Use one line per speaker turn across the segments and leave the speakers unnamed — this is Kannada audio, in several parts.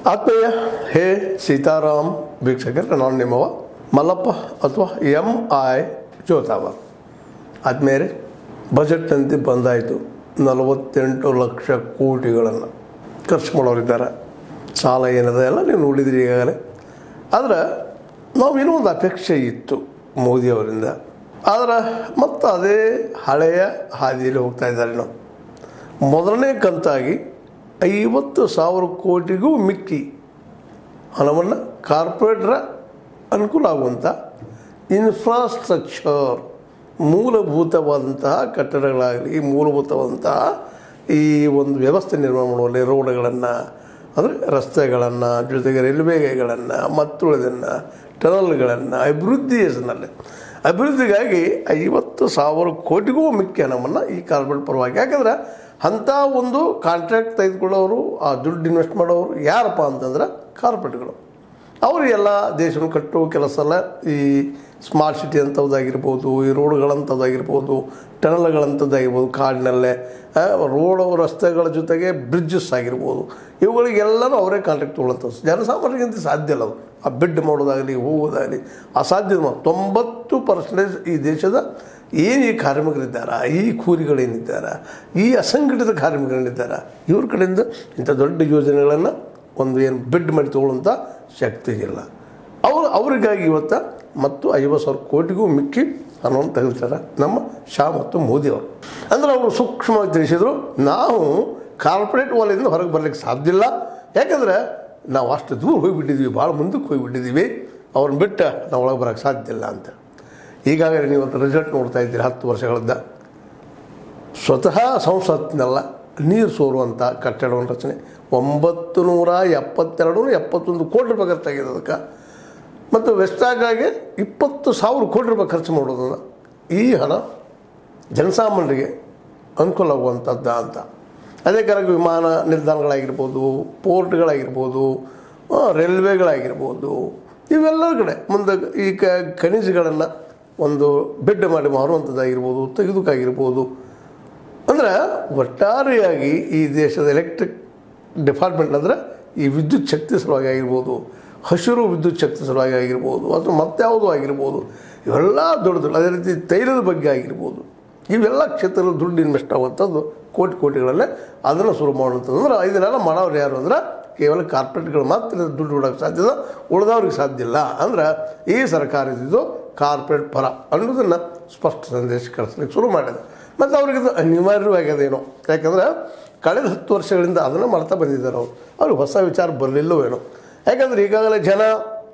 ಆತ್ಮೀಯ ಹೇ ಸೀತಾರಾಮ್ ವೀಕ್ಷಕರೇ ನಾನು ನಿಮ್ಮವ ಮಲ್ಲಪ್ಪ ಅಥವಾ ಎಂ ಐ ಜೋತಾವ ಆದ್ಮೇಲೆ ಬಜೆಟ್ನಂತೆ ಬಂದಾಯಿತು ನಲವತ್ತೆಂಟು ಲಕ್ಷ ಕೋಟಿಗಳನ್ನು ಖರ್ಚು ಮಾಡೋರಿದ್ದಾರೆ ಸಾಲ ಏನಿದೆ ಎಲ್ಲ ನೀವು ನೋಡಿದ್ರಿ ಈಗಾಗಲೇ ಆದರೆ ನಾವೇನೋ ಒಂದು ಅಪೇಕ್ಷೆ ಇತ್ತು ಮೋದಿಯವರಿಂದ ಆದರೆ ಮತ್ತು ಅದೇ ಹಳೆಯ ಹಾದಿಯಲ್ಲಿ ಹೋಗ್ತಾ ಇದ್ದಾರೆ ನಾವು ಮೊದಲನೇ ಕಂತಾಗಿ ಐವತ್ತು ಸಾವಿರ ಕೋಟಿಗೂ ಮಿಕ್ಕಿ ಹಣವನ್ನು ಕಾರ್ಪೊರೇಟ್ರ ಅನುಕೂಲ ಆಗುವಂಥ ಇನ್ಫ್ರಾಸ್ಟ್ರಕ್ಚರ್ ಮೂಲಭೂತವಾದಂತಹ ಕಟ್ಟಡಗಳಾಗಲಿ ಮೂಲಭೂತವಾದಂತಹ ಈ ಒಂದು ವ್ಯವಸ್ಥೆ ನಿರ್ಮಾಣ ಮಾಡುವಲ್ಲಿ ರೋಡ್ಗಳನ್ನು ಅಂದರೆ ರಸ್ತೆಗಳನ್ನು ಜೊತೆಗೆ ರೈಲ್ವೆಗಳನ್ನು ಮತ್ತುಳಿದನ್ನು ಟನಲ್ಗಳನ್ನು ಅಭಿವೃದ್ಧಿ ಹೆಸರಿನಲ್ಲಿ ಅಭಿವೃದ್ಧಿಗಾಗಿ ಐವತ್ತು ಸಾವಿರ ಕೋಟಿಗೂ ಮಿಕ್ಕಿ ಹಣವನ್ನು ಈ ಕಾರ್ಪೊರೇಟ್ ಪರವಾಗಿ ಯಾಕಂದ್ರೆ ಅಂಥ ಒಂದು ಕಾಂಟ್ರಾಕ್ಟ್ ತೆಗೆದುಕೊಳ್ಳೋರು ಆ ದುಡ್ಡು ಇನ್ವೆಸ್ಟ್ ಮಾಡೋರು ಯಾರಪ್ಪ ಅಂತಂದ್ರೆ ಕಾರ್ಪೊರೇಟ್ಗಳು ಅವರು ಎಲ್ಲ ದೇಶವನ್ನು ಕಟ್ಟುವ ಕೆಲಸ ಎಲ್ಲ ಈ ಸ್ಮಾರ್ಟ್ ಸಿಟಿ ಅಂಥದ್ದಾಗಿರ್ಬೋದು ಈ ರೋಡ್ಗಳಂಥದ್ದಾಗಿರ್ಬೋದು ಟನಲ್ಗಳಂಥದ್ದಾಗಿರ್ಬೋದು ಕಾಡಿನಲ್ಲೇ ಆ, ರೋಡ್ ರಸ್ತೆಗಳ ಜೊತೆಗೆ ಬ್ರಿಡ್ಜಸ್ ಆಗಿರ್ಬೋದು ಇವುಗಳಿಗೆಲ್ಲನೂ ಅವರೇ ಕಾಂಟ್ರಾಕ್ಟ್ ತೊಗೊಳ್ಳಂಥದ್ದು ಜನಸಾಮಾನ್ಯರಿಗಂತ ಸಾಧ್ಯ ಇಲ್ಲ ಅದು ಆ ಬೆಡ್ ಮಾಡೋದಾಗಲಿ ಹೋಗೋದಾಗಲಿ ಅಸಾಧ್ಯ ತೊಂಬತ್ತು ಪರ್ಸೆಂಟೇಜ್ ಈ ದೇಶದ ಏನು ಈ ಕಾರ್ಮಿಕರಿದ್ದಾರ ಈ ಕೂಲಿಗಳೇನಿದ್ದಾರೆ ಈ ಅಸಂಘಟಿತ ಕಾರ್ಮಿಕರೇನಿದ್ದಾರೆ ಇವ್ರ ಕಡೆಯಿಂದ ಇಂಥ ದೊಡ್ಡ ಯೋಜನೆಗಳನ್ನು ಒಂದು ಏನು ಬೆಡ್ ಮಾಡಿ ತೊಗೊಳ್ಳೋಂಥ ಶಕ್ತಿ ಇಲ್ಲ ಅವರು ಅವರಿಗಾಗಿ ಇವತ್ತು ಮತ್ತು ಐವತ್ತು ಸಾವಿರ ಕೋಟಿಗೂ ಮಿಕ್ಕಿ ಹಣವನ್ನು ತೆಗೆದುತಾರೆ ನಮ್ಮ ಶಾ ಮತ್ತು ಮೋದಿಯವರು ಅಂದರೆ ಅವರು ಸೂಕ್ಷ್ಮವಾಗಿ ತಿಳಿಸಿದರು ನಾವು ಕಾರ್ಪೊರೇಟ್ ವಲಯದಿಂದ ಹೊರಗೆ ಬರಲಿಕ್ಕೆ ಸಾಧ್ಯ ಇಲ್ಲ ಯಾಕಂದರೆ ನಾವು ಅಷ್ಟು ದೂರ ಹೋಗಿಬಿಟ್ಟಿದ್ದೀವಿ ಭಾಳ ಮುಂದಕ್ಕೆ ಹೋಗಿಬಿಟ್ಟಿದ್ದೀವಿ ಅವ್ರನ್ನ ಬಿಟ್ಟು ನಾವು ಒಳಗೆ ಬರೋಕ್ಕೆ ಸಾಧ್ಯ ಇಲ್ಲ ಅಂತ ಈಗಾಗಲೇ ನೀವು ರಿಸಲ್ಟ್ ನೋಡ್ತಾ ಇದ್ದೀರಿ ಹತ್ತು ವರ್ಷಗಳಿಂದ ಸ್ವತಃ ಸಂಸತ್ತಿನಲ್ಲ ನೀರು ಸೋರುವಂಥ ಕಟ್ಟಡವನ್ನು ರಚನೆ ಒಂಬತ್ತು ನೂರ ಎಪ್ಪತ್ತೆರಡು ಎಪ್ಪತ್ತೊಂದು ಕೋಟಿ ರೂಪಾಯಿ ಖರ್ಚಾಗಿದೆ ಅದಕ್ಕೆ ಮತ್ತು ವೆಸ್ಟಾಗಾಗಿ ಇಪ್ಪತ್ತು ಸಾವಿರ ಕೋಟಿ ರೂಪಾಯಿ ಖರ್ಚು ಮಾಡೋದನ್ನು ಈ ಹಣ ಜನಸಾಮಾನ್ಯರಿಗೆ ಅನುಕೂಲ ಆಗುವಂಥದ್ದ ಅಂತ ಅದೇ ಕಾರಣ ವಿಮಾನ ನಿಲ್ದಾಣಗಳಾಗಿರ್ಬೋದು ಪೋರ್ಟ್ಗಳಾಗಿರ್ಬೋದು ಆ, ರೈಲ್ವೆಗಳಾಗಿರ್ಬೋದು ಇವೆಲ್ಲರ ಕಡೆ ಮುಂದೆ ಈ ಕ ಖನಿಜಗಳನ್ನು ಒಂದು ಬೆಡ್ ಮಾಡಿ ಮಾರುವಂಥದ್ದಾಗಿರ್ಬೋದು ತೆಗೆದುಕಾಗಿರ್ಬೋದು ಅಂದ್ರೆ ಒಟ್ಟಾರೆಯಾಗಿ ಈ ದೇಶದ ಎಲೆಕ್ಟ್ರಿಕ್ ಡಿಪಾರ್ಟ್ಮೆಂಟ್ ಅಂದರೆ ಈ ವಿದ್ಯುತ್ ಶಕ್ತಿ ಸಲುವಾಗಿ ಆಗಿರ್ಬೋದು ಹಸಿರು ವಿದ್ಯುತ್ ಶಕ್ತಿ ಸಲುವಾಗಿ ಆಗಿರ್ಬೋದು ಅಥವಾ ಮತ್ಯಾವುದೋ ಆಗಿರ್ಬೋದು ಇವೆಲ್ಲ ದೊಡ್ಡ ದೊಡ್ಡ ಅದೇ ರೀತಿ ತೈಲದ ಬಗ್ಗೆ ಆಗಿರ್ಬೋದು ಇವೆಲ್ಲ ಕ್ಷೇತ್ರದಲ್ಲಿ ದುಡ್ಡು ಇನ್ವೆಸ್ಟ್ ಆಗುವಂಥದ್ದು ಕೋಟಿ ಕೋಟಿಗಳಲ್ಲೇ ಅದನ್ನು ಶುರು ಮಾಡುವಂಥದ್ದು ಅಂದ್ರೆ ಇದನ್ನೆಲ್ಲ ಮಾಡೋರು ಯಾರು ಅಂದ್ರೆ ಕೇವಲ ಕಾರ್ಪೊರೇಟ್ಗಳು ಮಾತ್ರ ಇದು ದುಡ್ಡು ಕೊಡೋಕ್ಕೆ ಸಾಧ್ಯ ಇದೆ ಉಳಿದವ್ರಿಗೆ ಸಾಧ್ಯ ಇಲ್ಲ ಅಂದ್ರೆ ಈ ಸರ್ಕಾರ ಇದ್ದಿದ್ದು ಕಾರ್ಪೊರೇಟ್ ಪರ ಅನ್ನೋದನ್ನು ಸ್ಪಷ್ಟ ಸಂದೇಶ ಕಳಿಸ್ಲಿಕ್ಕೆ ಶುರು ಮಾಡಿದೆ ಮತ್ತು ಅವ್ರಿಗೆ ಇದು ಅನಿವಾರ್ಯವಾಗ್ಯದೇನೋ ಯಾಕಂದ್ರೆ ಕಳೆದ ಹತ್ತು ವರ್ಷಗಳಿಂದ ಅದನ್ನು ಮಾಡ್ತಾ ಬಂದಿದ್ದಾರೆ ಅವರು ಅವ್ರಿಗೆ ಹೊಸ ವಿಚಾರ ಬರಲಿಲ್ಲವೋ ಏನೋ ಯಾಕಂದ್ರೆ ಈಗಾಗಲೇ ಜನ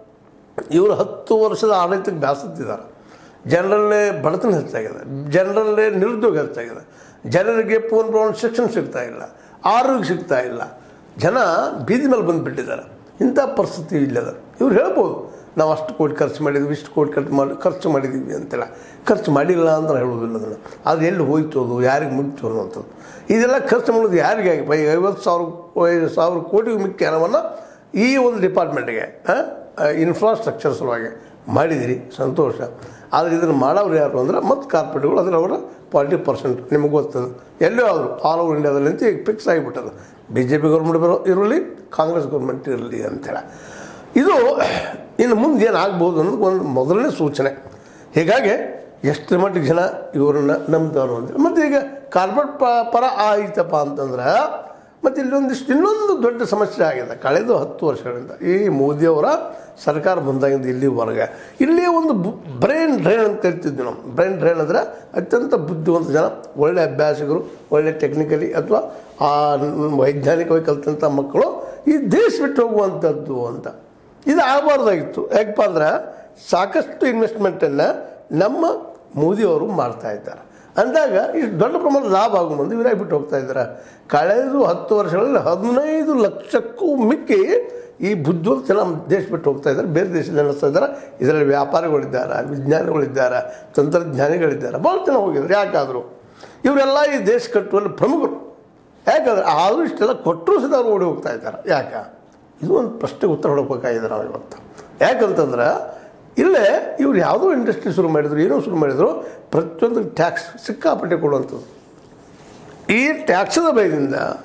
ಇವರು ಹತ್ತು ವರ್ಷದ ಆಡಳಿತಕ್ಕೆ ಬ್ಯಾಸತ್ತಿದ್ದಾರೆ ಜನರಲ್ಲೇ ಬಡತನ ಹೆಚ್ಚಾಗಿದೆ ಜನರಲ್ಲೇ ನಿರುದ್ಯೋಗ ಹೆಚ್ಚಾಗಿದೆ ಜನರಿಗೆ ಪೂರ್ಣ ಶಿಕ್ಷಣ ಸಿಗ್ತಾ ಇಲ್ಲ ಆರೋಗ್ಯ ಸಿಗ್ತಾ ಇಲ್ಲ ಜನ ಬೀದಿ ಮೇಲೆ ಬಂದುಬಿಟ್ಟಿದ್ದಾರೆ ಇಂಥ ಪರಿಸ್ಥಿತಿ ಇಲ್ಲದ ಇವ್ರು ಹೇಳ್ಬೋದು ನಾವು ಅಷ್ಟು ಕೋಟಿ ಖರ್ಚು ಮಾಡಿದ್ವಿ ಇಷ್ಟು ಕೋಟಿ ಖರ್ಚು ಮಾಡಿ ಖರ್ಚು ಮಾಡಿದ್ದೀವಿ ಅಂತೆಲ್ಲ ಖರ್ಚು ಮಾಡಿಲ್ಲ ಅಂತ ಹೇಳೋದಿಲ್ಲ ಅದನ್ನು ಅದು ಎಲ್ಲಿ ಹೋಯ್ತು ಅದು ಯಾರಿಗೆ ಮುಗಿತು ಅನ್ನುವಂಥದ್ದು ಇದೆಲ್ಲ ಖರ್ಚು ಮಾಡೋದು ಯಾರಿಗಾಗಿ ಬೈ ಐವತ್ತು ಸಾವಿರ ಐದು ಸಾವಿರ ಕೋಟಿ ಮುಖ್ಯ ಹಣವನ್ನು ಈ ಒಂದು ಡಿಪಾರ್ಟ್ಮೆಂಟ್ಗೆ ಇನ್ಫ್ರಾಸ್ಟ್ರಕ್ಚರ್ ಸಲುವಾಗಿ ಮಾಡಿದಿರಿ ಸಂತೋಷ ಆದರೆ ಇದನ್ನು ಮಾಡೋರು ಯಾರು ಅಂದ್ರೆ ಮತ್ತು ಕಾರ್ಪೊರೇಟ್ಗಳು ಅದರ ಅವರ ಫಾರ್ಟಿ ಪರ್ಸೆಂಟ್ ನಿಮಗೆ ಗೊತ್ತದು ಎಲ್ಲೇ ಆದರೂ ಆಲ್ ಓವರ್ ಇಂಡಿಯಾದಲ್ಲಿ ಅಂತ ಈಗ ಫಿಕ್ಸ್ ಆಗಿಬಿಟ್ಟದು ಬಿ ಜೆ ಪಿ ಗೌರ್ಮೆಂಟ್ ಬರೋ ಇರಲಿ ಕಾಂಗ್ರೆಸ್ ಗೌರ್ಮೆಂಟ್ ಇರಲಿ ಅಂತೇಳಿ ಇದು ಇನ್ನು ಮುಂದೆ ಏನಾಗ್ಬೋದು ಅನ್ನೋದು ಒಂದು ಮೊದಲನೇ ಸೂಚನೆ ಹೀಗಾಗಿ ಎಷ್ಟು ಮಟ್ಟಿಗೆ ಜನ ಇವ್ರನ್ನ ನಂಬ್ದವರು ಅಂದರೆ ಮತ್ತು ಈಗ ಕಾರ್ಪೊರೇಟ್ ಪ ಪರ ಆಯ್ತಪ್ಪ ಅಂತಂದ್ರೆ ಮತ್ತು ಇಲ್ಲೊಂದಿಷ್ಟು ಇನ್ನೊಂದು ದೊಡ್ಡ ಸಮಸ್ಯೆ ಆಗಿದೆ ಕಳೆದ ಹತ್ತು ವರ್ಷಗಳಿಂದ ಈ ಮೋದಿಯವರ ಸರ್ಕಾರ ಬಂದಾಗಿಂದ ಇಲ್ಲಿವರೆಗೆ ಇಲ್ಲಿ ಒಂದು ಬ್ರೈನ್ ಡ್ರೈನ್ ಅಂತ ಕರಿತಿದ್ವಿ ನಾವು ಬ್ರೈನ್ ಡ್ರೈನ್ ಅಂದರೆ ಅತ್ಯಂತ ಬುದ್ಧಿವಂತ ಜನ ಒಳ್ಳೆ ಅಭ್ಯಾಸಕರು ಒಳ್ಳೆ ಟೆಕ್ನಿಕಲಿ ಅಥವಾ ಆ ವೈಜ್ಞಾನಿಕವಾಗಿ ಕಲಿತಂಥ ಮಕ್ಕಳು ಈ ದೇಶ ಬಿಟ್ಟು ಹೋಗುವಂಥದ್ದು ಅಂತ ಇದು ಆಗಬಾರ್ದಾಗಿತ್ತು ಯಾಕಪ್ಪ ಅಂದ್ರೆ ಸಾಕಷ್ಟು ಇನ್ವೆಸ್ಟ್ಮೆಂಟನ್ನು ನಮ್ಮ ಮೋದಿಯವರು ಮಾಡ್ತಾ ಇದ್ದಾರೆ ಅಂದಾಗ ಇಷ್ಟು ದೊಡ್ಡ ಪ್ರಮಾಣದ ಲಾಭ ಆಗುವಂದು ಇವರಾಗಿ ಬಿಟ್ಟು ಹೋಗ್ತಾ ಇದ್ದಾರೆ ಕಳೆದ ಹತ್ತು ವರ್ಷಗಳಲ್ಲಿ ಹದಿನೈದು ಲಕ್ಷಕ್ಕೂ ಮಿಕ್ಕಿ ಈ ಬುದ್ಧಿವಂತ ಜನ ನಮ್ಮ ದೇಶ ಬಿಟ್ಟು ಹೋಗ್ತಾ ಇದ್ದಾರೆ ಬೇರೆ ದೇಶದಲ್ಲಿ ನಡೆಸ್ತಾ ಇದ್ದಾರೆ ಇದರಲ್ಲಿ ವ್ಯಾಪಾರಿಗಳಿದ್ದಾರೆ ವಿಜ್ಞಾನಿಗಳಿದ್ದಾರೆ ತಂತ್ರಜ್ಞಾನಿಗಳಿದ್ದಾರೆ ಭಾಳ ಜನ ಹೋಗಿದ್ದಾರೆ ಯಾಕಾದರೂ ಇವರೆಲ್ಲ ಈ ದೇಶ ಕಟ್ಟುವಲ್ಲಿ ಪ್ರಮುಖರು ಯಾಕಂದ್ರೆ ಆದರೂ ಇಷ್ಟೆಲ್ಲ ಕೊಟ್ಟರು ಸಹ ಅವ್ರು ಓಡಿ ಹೋಗ್ತಾ ಇದ್ದಾರೆ ಯಾಕೆ ಇದು ಒಂದು ಪ್ರಶ್ನೆಗೆ ಉತ್ತರ ಹುಡುಕ್ಬೇಕಾಗಿದೆ ನಾವು ಇವತ್ತು ಯಾಕಂತಂದ್ರೆ ಇಲ್ಲೇ ಇವ್ರು ಯಾವುದೋ ಇಂಡಸ್ಟ್ರಿ ಶುರು ಮಾಡಿದ್ರು ಏನೋ ಶುರು ಮಾಡಿದ್ರು ಪ್ರತಿಯೊಂದು ಟ್ಯಾಕ್ಸ್ ಸಿಕ್ಕಾಪಟ್ಟೆ ಕೊಡುವಂಥದ್ದು ಈ ಟ್ಯಾಕ್ಸದ ಭಯದಿಂದ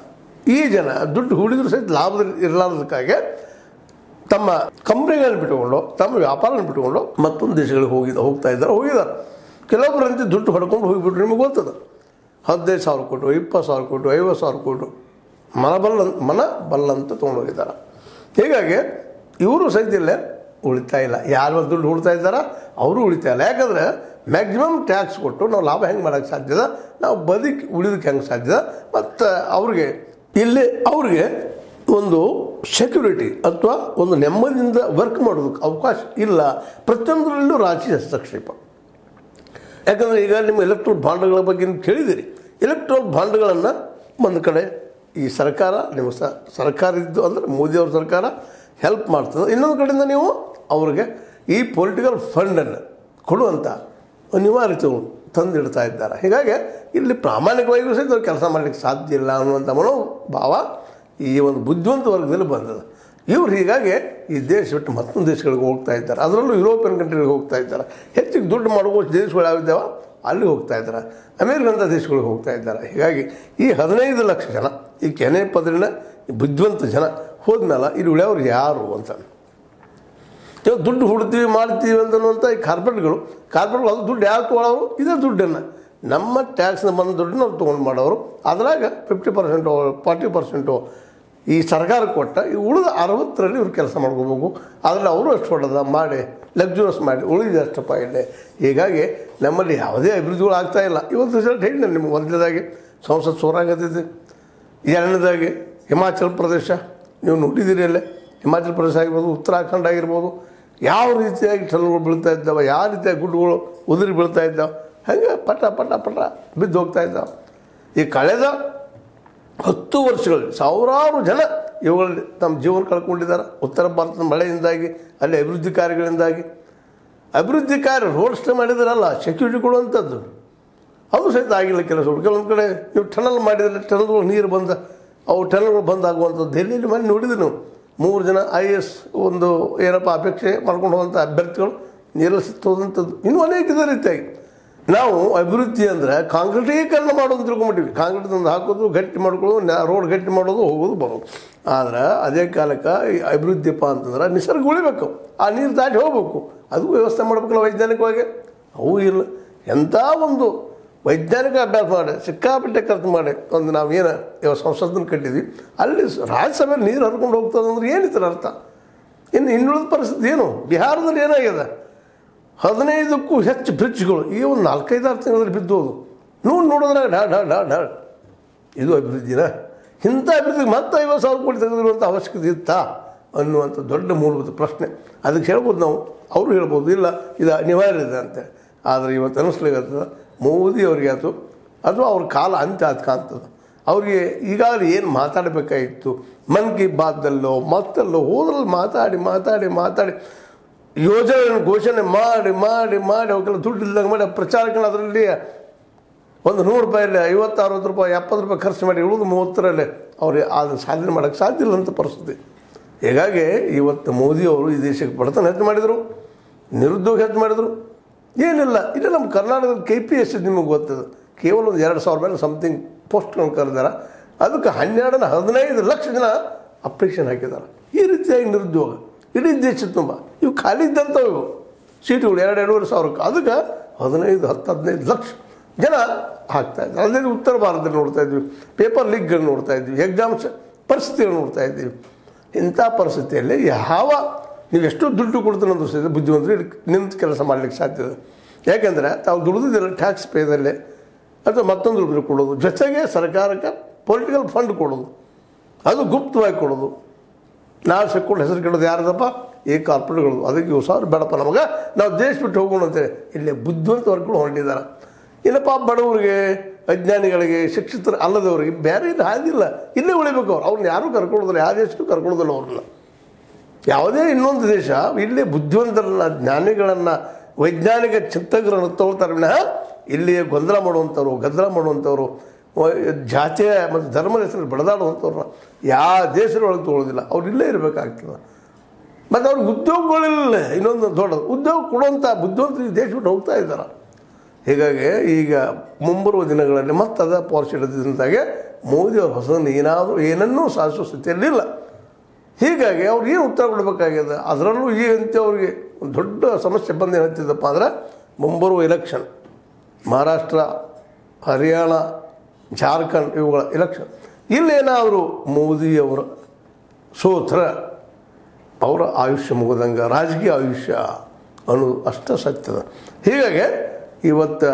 ಈ ಜನ ದುಡ್ಡು ಹೂಡಿದ್ರು ಸಹಿತ ಲಾಭದಲ್ಲಿ ಇರಲಾರ್ದಕ್ಕಾಗಿ ತಮ್ಮ ಕಂಪ್ನಿಗಳನ್ನ ಬಿಟ್ಟುಕೊಂಡು ತಮ್ಮ ವ್ಯಾಪಾರನ ಬಿಟ್ಟುಕೊಂಡು ಮತ್ತೊಂದು ದೇಶಗಳಿಗೆ ಹೋಗಿದ್ದ ಹೋಗ್ತಾ ಇದ್ದಾರೆ ಹೋಗಿದ್ದಾರೆ ಕೆಲವೊಬ್ಬರಂತೆ ದುಡ್ಡು ಹೊಡ್ಕೊಂಡು ಹೋಗಿಬಿಟ್ರು ನಿಮಗೆ ಗೊತ್ತದ ಹದಿನೈದು ಸಾವಿರ ಕೊಟ್ಟು ಇಪ್ಪತ್ತು ಸಾವಿರ ಕೊಟ್ಟು ಐವತ್ತು ಸಾವಿರ ಕೊಟ್ಟು ಮನ ಬಲ್ಲ ಮನ ಬಲ್ಲಂತ ತೊಗೊಂಡೋಗಿದ್ದಾರೆ ಹೀಗಾಗಿ ಇವರು ಸಹಿತ ಇಲ್ಲೇ ಉಳಿತಾಯ ಇಲ್ಲ ಯಾರು ದುಡ್ಡು ಹುಡ್ತಾ ಇದ್ದಾರ ಅವರು ಉಳಿತಾಯ ಇಲ್ಲ ಯಾಕಂದ್ರೆ ಮ್ಯಾಕ್ಸಿಮಮ್ ಟ್ಯಾಕ್ಸ್ ಕೊಟ್ಟು ನಾವು ಲಾಭ ಹೆಂಗೆ ಮಾಡೋಕ್ಕೆ ಸಾಧ್ಯದ ನಾವು ಬದುಕಿ ಉಳಿದಕ್ಕೆ ಹೆಂಗೆ ಸಾಧ್ಯದ ಮತ್ತು ಅವ್ರಿಗೆ ಇಲ್ಲಿ ಅವ್ರಿಗೆ ಒಂದು ಸೆಕ್ಯೂರಿಟಿ ಅಥವಾ ಒಂದು ನೆಮ್ಮದಿಯಿಂದ ವರ್ಕ್ ಮಾಡೋದಕ್ಕೆ ಅವಕಾಶ ಇಲ್ಲ ಪ್ರತಿಯೊಂದರಲ್ಲೂ ರಾಜಕೀಯ ಹಸ್ತಕ್ಷೇಪ ಯಾಕಂದರೆ ಈಗ ನಿಮ್ಮ ಎಲೆಕ್ಟ್ರೋಲ್ ಬಾಂಡ್ಗಳ ಬಗ್ಗೆ ನೀವು ಕೇಳಿದಿರಿ ಎಲೆಕ್ಟ್ರೋಲ್ ಬಾಂಡ್ಗಳನ್ನು ಒಂದು ಕಡೆ ಈ ಸರ್ಕಾರ ನಿಮ್ಮ ಸ ಸರ್ಕಾರ ಇದ್ದು ಅಂದರೆ ಮೋದಿಯವ್ರ ಸರ್ಕಾರ ಹೆಲ್ಪ್ ಮಾಡ್ತದೆ ಇನ್ನೊಂದು ಕಡೆಯಿಂದ ನೀವು ಅವ್ರಿಗೆ ಈ ಪೊಲಿಟಿಕಲ್ ಫಂಡನ್ನು ಕೊಡುವಂಥ ಅನಿವಾರ್ಯತೆಗಳು ತಂದಿಡ್ತಾ ಇದ್ದಾರೆ ಹೀಗಾಗಿ ಇಲ್ಲಿ ಪ್ರಾಮಾಣಿಕವಾಗಿಯೂ ಸಹಿತ ಅವ್ರು ಕೆಲಸ ಮಾಡಲಿಕ್ಕೆ ಸಾಧ್ಯ ಇಲ್ಲ ಅನ್ನುವಂಥ ಮನೋಭಾವ ಈ ಒಂದು ಬುದ್ಧಿವಂತ ವರ್ಗದಲ್ಲಿ ಬಂದದ ಇವ್ರು ಹೀಗಾಗಿ ಈ ದೇಶ ಬಿಟ್ಟು ಮತ್ತೊಂದು ದೇಶಗಳಿಗೆ ಹೋಗ್ತಾ ಇದ್ದಾರೆ ಅದರಲ್ಲೂ ಯುರೋಪಿಯನ್ ಕಂಟ್ರಿಗೆ ಹೋಗ್ತಾ ಇದ್ದಾರೆ ಹೆಚ್ಚಿಗೆ ದುಡ್ಡು ಮಾಡುವ ದೇಶಗಳು ಯಾವಿದ್ದಾವ ಅಲ್ಲಿ ಹೋಗ್ತಾ ಇದ್ದಾರೆ ಅಮೇರಿಕಂಥ ದೇಶಗಳಿಗೆ ಹೋಗ್ತಾ ಇದ್ದಾರೆ ಹೀಗಾಗಿ ಈ ಹದಿನೈದು ಲಕ್ಷ ಜನ ಈ ಕೆನೆ ಪದರಿನ ಈ ಬುದ್ಧಿವಂತ ಜನ ಹೋದ್ಮೇಲೆ ಇಲ್ಲಿ ಉಳಿಯೋರು ಯಾರು ಅಂತ ಇವಾಗ ದುಡ್ಡು ಹುಡ್ತೀವಿ ಮಾಡ್ತೀವಿ ಅಂತನ್ನುವಂಥ ಈ ಕಾರ್ಪೊರೇಟ್ಗಳು ಕಾರ್ಪೊರೇಟ್ಗಳು ಅದು ದುಡ್ಡು ಯಾರು ತೊಗೊಳೋರು ಇದೇ ದುಡ್ಡನ್ನು ನಮ್ಮ ಟ್ಯಾಕ್ಸ್ನ ಬಂದ ದುಡ್ಡನ್ನ ಅವ್ರು ತೊಗೊಂಡು ಮಾಡೋರು ಅದ್ರಾಗ ಫಿಫ್ಟಿ ಪರ್ಸೆಂಟು ಫಾರ್ಟಿ ಪರ್ಸೆಂಟು ಈ ಸರ್ಕಾರ ಕೊಟ್ಟ ಈ ಉಳಿದ ಅರವತ್ತರಲ್ಲಿ ಇವ್ರು ಕೆಲಸ ಮಾಡ್ಕೋಬೇಕು ಅದರಲ್ಲಿ ಅವರು ಅಷ್ಟು ಹೊಡೆದ ಮಾಡಿ ಲಕ್ಸುರಸ್ ಮಾಡಿ ಉಳಿದ ಅಷ್ಟಪ್ಪ ಇಲ್ಲೇ ಹೀಗಾಗಿ ನಮ್ಮಲ್ಲಿ ಯಾವುದೇ ಅಭಿವೃದ್ಧಿಗಳು ಆಗ್ತಾ ಇಲ್ಲ ಇವತ್ತು ರಿಸಲ್ಟ್ ಹೇಳಿ ನಿಮ್ಗೆ ಮೊದಲನೇದಾಗಿ ಸಂಸತ್ ಸೋರಾಗತ್ತೈತಿ ಎರಡನೇದಾಗಿ ಹಿಮಾಚಲ ಪ್ರದೇಶ ನೀವು ನೋಡಿದ್ದೀರಿ ಅಲ್ಲೇ ಹಿಮಾಚಲ ಪ್ರದೇಶ ಆಗಿರ್ಬೋದು ಉತ್ತರಾಖಂಡ ಆಗಿರ್ಬೋದು ಯಾವ ರೀತಿಯಾಗಿ ಟನಲ್ಗಳು ಬೀಳ್ತಾ ಇದ್ದಾವೆ ಯಾವ ರೀತಿಯಾಗಿ ಗುಡ್ಡುಗಳು ಉದುರಿ ಬೀಳ್ತಾ ಇದ್ದಾವೆ ಹಾಗೆ ಪಟ ಪಟ ಪಟ ಬಿದ್ದು ಹೋಗ್ತಾ ಇದ್ದಾವೆ ಈ ಕಳೆದ ಹತ್ತು ವರ್ಷಗಳಲ್ಲಿ ಸಾವಿರಾರು ಜನ ಇವುಗಳಲ್ಲಿ ತಮ್ಮ ಜೀವನ ಕಳ್ಕೊಂಡಿದ್ದಾರೆ ಉತ್ತರ ಭಾರತದ ಮಳೆಯಿಂದಾಗಿ ಅಲ್ಲಿ ಅಭಿವೃದ್ಧಿ ಕಾರ್ಯಗಳಿಂದಾಗಿ ಅಭಿವೃದ್ಧಿ ಕಾರ್ಯ ರೋಡ್ ಸ್ಟೇ ಮಾಡಿದಾರಲ್ಲ ಸೆಕ್ಯೂರಿಟಿ ಕೊಡುವಂಥದ್ದು ಅದು ಸಹಿತ ಆಗಿಲ್ಲ ಕೆಲಸಗಳು ಕೆಲವೊಂದು ಕಡೆ ನೀವು ಟನಲ್ ಮಾಡಿದರೆ ಟನಲ್ಗಳು ನೀರು ಬಂದ ಅವು ಟನಲ್ಗಳು ಬಂದಾಗುವಂಥದ್ದು ದೆಹಲಿಯಲ್ಲಿ ಮನೆ ನೋಡಿದ್ವಿ ನಾವು ಮೂರು ಜನ ಐ ಎಸ್ ಒಂದು ಏನಪ್ಪ ಅಪೇಕ್ಷೆ ಮಾಡ್ಕೊಂಡು ಹೋದಂಥ ಅಭ್ಯರ್ಥಿಗಳು ನೀರಲ್ಲಿ ಸಿತ್ತೋದಂಥದ್ದು ಇನ್ನೂ ಅನೇಕ ಇದೇ ರೀತಿಯಾಗಿ ನಾವು ಅಭಿವೃದ್ಧಿ ಅಂದರೆ ಕಾಂಕ್ರೀಟೀಕರಣ ಮಾಡೋದು ತಿಳ್ಕೊಂಬಿಟ್ಟಿವಿ ಕಾಂಕ್ರೀಟ್ ತಂದು ಹಾಕೋದು ಗಟ್ಟಿ ಮಾಡ್ಕೊಳ್ಳೋದು ನ- ರೋಡ್ ಗಟ್ಟಿ ಮಾಡೋದು ಹೋಗೋದು ಬರೋದು ಆದ್ರೆ ಅದೇ ಕಾಲಕ್ಕೆ ಈ ಅಭಿವೃದ್ಧಿಪ್ಪ ಅಂತಂದ್ರೆ ನಿಸರ್ಗ ಉಳಿಬೇಕು ಆ ನೀರು ದಾಟಿ ಹೋಗ್ಬೇಕು ಅದು ವ್ಯವಸ್ಥೆ ಮಾಡ್ಬೇಕಲ್ಲ ವೈಜ್ಞಾನಿಕವಾಗಿ ಅವು ಇಲ್ಲ ಎಂಥ ಒಂದು ವೈಜ್ಞಾನಿಕ ಅಭ್ಯಾಸ ಮಾಡಿ ಸಿಕ್ಕಾಪಟ್ಟೆ ಖರ್ಚು ಮಾಡಿ ಒಂದು ನಾವೇನು ಇವಾಗ ಸಂಸದನ್ನು ಕಟ್ಟಿದ್ವಿ ಅಲ್ಲಿ ರಾಜ್ಯಸಭೆಯಲ್ಲಿ ನೀರು ಹರ್ಕೊಂಡು ಹೋಗ್ತದೆ ಅಂದ್ರೆ ಏನಿತ್ತು ಅರ್ಥ ಇನ್ನು ಇನ್ನುಳಿದ ಪರಿಸ್ಥಿತಿ ಏನು ಬಿಹಾರದಲ್ಲಿ ಏನಾಗಿದೆ ಹದಿನೈದಕ್ಕೂ ಹೆಚ್ಚು ಬ್ರಿಡ್ಜ್ಗಳು ಈ ಒಂದು ನಾಲ್ಕೈದಾರು ತಿಂಗಳಲ್ಲಿ ಬಿದ್ದೋದು ನೋಡಿ ನೋಡಿದ್ರೆ ಡಾ ಡಾ ಡಾ ಡಾ ಇದು ಅಭಿವೃದ್ಧಿನ ಇಂಥ ಅಭಿವೃದ್ಧಿಗೆ ಮತ್ತೆ ಐವತ್ತು ಸಾವಿರ ಕೋಟಿ ತೆಗೆದಿರುವಂಥ ಅವಶ್ಯಕತೆ ಇತ್ತಾ ಅನ್ನುವಂಥ ದೊಡ್ಡ ಮೂಲಭೂತ ಪ್ರಶ್ನೆ ಅದಕ್ಕೆ ಹೇಳ್ಬೋದು ನಾವು ಅವರು ಹೇಳ್ಬೋದು ಇಲ್ಲ ಇದು ಅನಿವಾರ್ಯ ಇದೆ ಅಂತ ಆದರೆ ಇವತ್ತು ಅನ್ನಿಸ್ಲಿಕ್ಕೆ ಮೋದಿ ಅವರಿಗೆ ಆಯ್ತು ಅಥವಾ ಅವ್ರ ಕಾಲ ಅಂತ್ಯ ಆದ ಕಾಣ್ತದೆ ಅವರಿಗೆ ಈಗಾಗಲೇ ಏನು ಮಾತಾಡಬೇಕಾಗಿತ್ತು ಮನ್ ಕಿ ಬಾತ್ದಲ್ಲೋ ಮತ್ತಲ್ಲೋ ಹೋದ್ರಲ್ಲಿ ಮಾತಾಡಿ ಮಾತಾಡಿ ಮಾತಾಡಿ ಯೋಜನೆ ಘೋಷಣೆ ಮಾಡಿ ಮಾಡಿ ಮಾಡಿ ಅವಕ್ಕೆಲ್ಲ ದುಡ್ಡು ಇಲ್ದಂಗೆ ಮಾಡಿ ಪ್ರಚಾರಗಳು ಅದರಲ್ಲಿ ಒಂದು ನೂರು ರೂಪಾಯಲ್ಲಿ ಐವತ್ತು ಅರವತ್ತು ರೂಪಾಯಿ ಎಪ್ಪತ್ತು ರೂಪಾಯಿ ಖರ್ಚು ಮಾಡಿ ಉಳಿದು ಮೂವತ್ತರಲ್ಲಿ ಅವ್ರಿಗೆ ಅದನ್ನು ಸಾಧನೆ ಮಾಡೋಕ್ಕೆ ಸಾಧ್ಯ ಇಲ್ಲ ಅಂತ ಪರಿಸ್ಥಿತಿ ಹೀಗಾಗಿ ಇವತ್ತು ಮೋದಿಯವರು ಈ ದೇಶಕ್ಕೆ ಬಡತನ ಹೆಚ್ಚು ಮಾಡಿದರು ನಿರುದ್ಯೋಗ ಹೆಚ್ಚು ಮಾಡಿದರು ಏನಿಲ್ಲ ಇಲ್ಲ ನಮ್ಮ ಕರ್ನಾಟಕದ ಕೆ ಪಿ ಎಸ್ ನಿಮಗೆ ಗೊತ್ತದ ಕೇವಲ ಒಂದು ಎರಡು ಸಾವಿರ ಮೇಲೆ ಸಮಥಿಂಗ್ ಪೋಸ್ಟ್ಗಳನ್ನು ಕರೆದಾರ ಅದಕ್ಕೆ ಹನ್ನೆರಡನ ಹದಿನೈದು ಲಕ್ಷ ಜನ ಅಪ್ಲಿಕೇಶನ್ ಹಾಕಿದ್ದಾರೆ ಈ ರೀತಿಯಾಗಿ ನಿರುದ್ಯೋಗ ಇಡೀ ದೇಶದ ತುಂಬ ಇವು ಖಾಲಿ ಇದ್ದಂಥವು ಇವು ಸೀಟುಗಳು ಎರಡು ಎರಡೂವರೆ ಸಾವಿರಕ್ಕೆ ಅದಕ್ಕೆ ಹದಿನೈದು ಹತ್ತು ಹದಿನೈದು ಲಕ್ಷ ಜನ ಹಾಕ್ತಾ ಇದ್ದಾರೆ ಅಲ್ಲದೆ ಉತ್ತರ ಭಾರತದಲ್ಲಿ ನೋಡ್ತಾ ಇದ್ವಿ ಪೇಪರ್ ಲೀಕ್ಗಳು ನೋಡ್ತಾ ಇದ್ವಿ ಎಕ್ಸಾಮ್ಸ್ ಪರಿಸ್ಥಿತಿಗಳು ನೋಡ್ತಾ ಇದ್ದೀವಿ ಇಂಥ ಪರಿಸ್ಥಿತಿಯಲ್ಲಿ ಯಾವ ನೀವು ಎಷ್ಟು ದುಡ್ಡು ಕೊಡ್ತೀರ ಅಂತ ಸಹಿತ ಬುದ್ಧಿವಂತರು ಇಲ್ಲಿ ನಿಂತು ಕೆಲಸ ಮಾಡಲಿಕ್ಕೆ ಸಾಧ್ಯ ಇದೆ ಯಾಕೆಂದರೆ ತಾವು ದುಡಿದಿದ್ದೆಲ್ಲ ಟ್ಯಾಕ್ಸ್ ಪೇದಲ್ಲೇ ಅಥವಾ ಮತ್ತೊಂದು ರೂಪಾಯಿ ಕೊಡೋದು ಜೊತೆಗೆ ಸರ್ಕಾರಕ್ಕೆ ಪೊಲಿಟಿಕಲ್ ಫಂಡ್ ಕೊಡೋದು ಅದು ಗುಪ್ತವಾಗಿ ಕೊಡೋದು ನಾವು ಸಿಕ್ಕೊಂಡು ಹೆಸರು ಕೆಡೋದು ಯಾರದಪ್ಪ ಈ ಕಾರ್ಪೊರೇಟ್ಗಳು ಅದಕ್ಕೆ ಇವು ಸಾವಿರ ಬೇಡಪ್ಪ ನಮಗೆ ನಾವು ದೇಶ ಬಿಟ್ಟು ಹೋಗೋಣ ಅಂತೇಳಿ ಇಲ್ಲಿ ಬುದ್ಧಿವಂತ ವರ್ಗಗಳು ಹೊರಟಿದ್ದಾರೆ ಇಲ್ಲಪ್ಪ ಬಡವರಿಗೆ ಅಜ್ಞಾನಿಗಳಿಗೆ ಶಿಕ್ಷಿತರು ಅಲ್ಲದವರಿಗೆ ಬೇರೆ ಇದು ಹಾದಿಲ್ಲ ಇಲ್ಲೇ ಉಳಿಬೇಕು ಅವ್ರು ಅವ್ರನ್ನ ಯಾರೂ ಕರ್ಕೊಳ್ಳೋದಿಲ್ಲ ಯಾವ ದೇಶಕ್ಕೂ ಕರ್ಕೊಳ್ಳೋದಿಲ್ಲ ಅವ್ರನ್ನ ಯಾವುದೇ ಇನ್ನೊಂದು ದೇಶ ಇಲ್ಲೇ ಬುದ್ಧಿವಂತರನ್ನ ಜ್ಞಾನಿಗಳನ್ನು ವೈಜ್ಞಾನಿಕ ಚಿಂತಕರನ್ನು ತಗೊಳ್ತಾರೆ ವಿನಃ ಇಲ್ಲಿ ಗೊಂದಲ ಮಾಡುವಂಥವ್ರು ಗದ್ದಲ ಮಾಡುವಂಥವ್ರು ವ- ಜಾತಿಯ ಮತ್ತು ಧರ್ಮದ ಹೆಸರಲ್ಲಿ ಬಡದಾಡುವಂಥವ್ರನ್ನ ಯಾವ ದೇಶದೊಳಗೆ ತೊಗೊಳ್ಳೋದಿಲ್ಲ ಅವ್ರು ಇಲ್ಲೇ ಇರಬೇಕಾಗ್ತದೆ ಮತ್ತು ಅವ್ರಿಗೆ ಉದ್ಯೋಗಗಳಿಲ್ಲ ಇನ್ನೊಂದು ದೊಡ್ಡದು ಉದ್ಯೋಗ ಕೊಡುವಂಥ ಬುದ್ಧಿವಂತರು ಈ ದೇಶ ಬಿಟ್ಟು ಹೋಗ್ತಾ ಇದ್ದಾರೆ ಹೀಗಾಗಿ ಈಗ ಮುಂಬರುವ ದಿನಗಳಲ್ಲಿ ಮತ್ತೆ ಅದ ಪಾಲಿಸಿ ಹಿಡಿದಂತಾಗೆ ಮೋದಿ ಅವರು ಹೊಸದನ್ನು ಏನಾದರೂ ಏನನ್ನೂ ಸಾಧಿಸುವ ಸ್ಥಿತಿಯಲ್ಲಿಲ್ಲ ಹೀಗಾಗಿ ಅವ್ರು ಏನು ಉತ್ತರ ಕೊಡಬೇಕಾಗಿದೆ ಅದರಲ್ಲೂ ಈಗಂತೆ ಅವ್ರಿಗೆ ಒಂದು ದೊಡ್ಡ ಸಮಸ್ಯೆ ಬಂದು ಏನಂತಿದ್ದಪ್ಪ ಅಂದ್ರೆ ಮುಂಬರುವ ಎಲೆಕ್ಷನ್ ಮಹಾರಾಷ್ಟ್ರ ಹರಿಯಾಣ ಜಾರ್ಖಂಡ್ ಇವುಗಳ ಎಲೆಕ್ಷನ್ ಇಲ್ಲೇನಾದರೂ ಮೋದಿಯವರು ಸೋತ್ರ ಅವರ ಆಯುಷ್ಯ ಮುಗಿದಂಗೆ ರಾಜಕೀಯ ಆಯುಷ್ಯ ಅನ್ನೋದು ಅಷ್ಟ ಸತ್ಯದ ಹೀಗಾಗಿ ಇವತ್ತು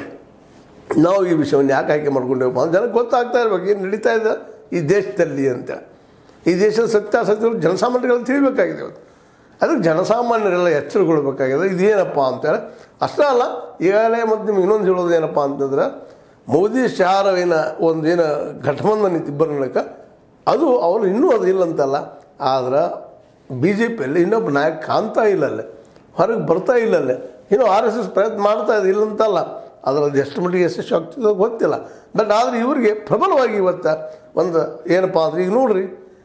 ನಾವು ಈ ವಿಷಯವನ್ನು ಯಾಕೆ ಆಯ್ಕೆ ಮಾಡ್ಕೊಂಡೇವಪ್ಪ ಅಂತ ಜನಕ್ಕೆ ಗೊತ್ತಾಗ್ತಾ ಇರ್ಬೇಕು ಏನು ನಡೀತಾ ಇದೆ ಈ ದೇಶದಲ್ಲಿ ಅಂತ ಈ ದೇಶದ ಸತ್ಯಾಸತ್ಯಗಳು ಜನಸಾಮಾನ್ಯರಲ್ಲಿ ತಿಳಿಬೇಕಾಗಿದೆ ಇವತ್ತು ಅದಕ್ಕೆ ಜನಸಾಮಾನ್ಯರೆಲ್ಲ ಎಚ್ಚರಗೊಳ್ಬೇಕಾಗಿದೆ ಇದೇನಪ್ಪ ಅಂತೇಳಿ ಅಷ್ಟೇ ಅಲ್ಲ ಈಗಾಗಲೇ ಮತ್ತು ನಿಮ್ಗೆ ಇನ್ನೊಂದು ಹೇಳೋದು ಏನಪ್ಪ ಅಂತಂದ್ರೆ ಮೋದಿ ಶಾರ ಏನ ಒಂದು ಏನು ಘಟಬಂಧನ ಇತ್ತು ಇಬ್ಬರ ನಡಕ ಅದು ಅವರು ಇನ್ನೂ ಅದು ಇಲ್ಲ ಅಂತಲ್ಲ ಆದ್ರೆ ಬಿ ಜೆ ಪಿಯಲ್ಲಿ ಇನ್ನೊಬ್ಬ ನಾಯಕ ಕಾಣ್ತಾ ಇಲ್ಲ ಅಲ್ಲೇ ಹೊರಗೆ ಬರ್ತಾ ಇಲ್ಲ ಅಲ್ಲೇ ಇನ್ನೂ ಆರ್ ಎಸ್ ಎಸ್ ಪ್ರಯತ್ನ ಮಾಡ್ತಾ ಇದೆ ಇಲ್ಲ ಅಂತಲ್ಲ ಅದರಲ್ಲಿ ಎಷ್ಟು ಮಟ್ಟಿಗೆ ಯಶಸ್ವಿ ಆಗ್ತದೋ ಗೊತ್ತಿಲ್ಲ ಬಟ್ ಆದರೆ ಇವರಿಗೆ ಪ್ರಬಲವಾಗಿ ಇವತ್ತು ಒಂದು ಏನಪ್ಪ ಅಂದ್ರೆ ಈಗ ನೋಡ್ರಿ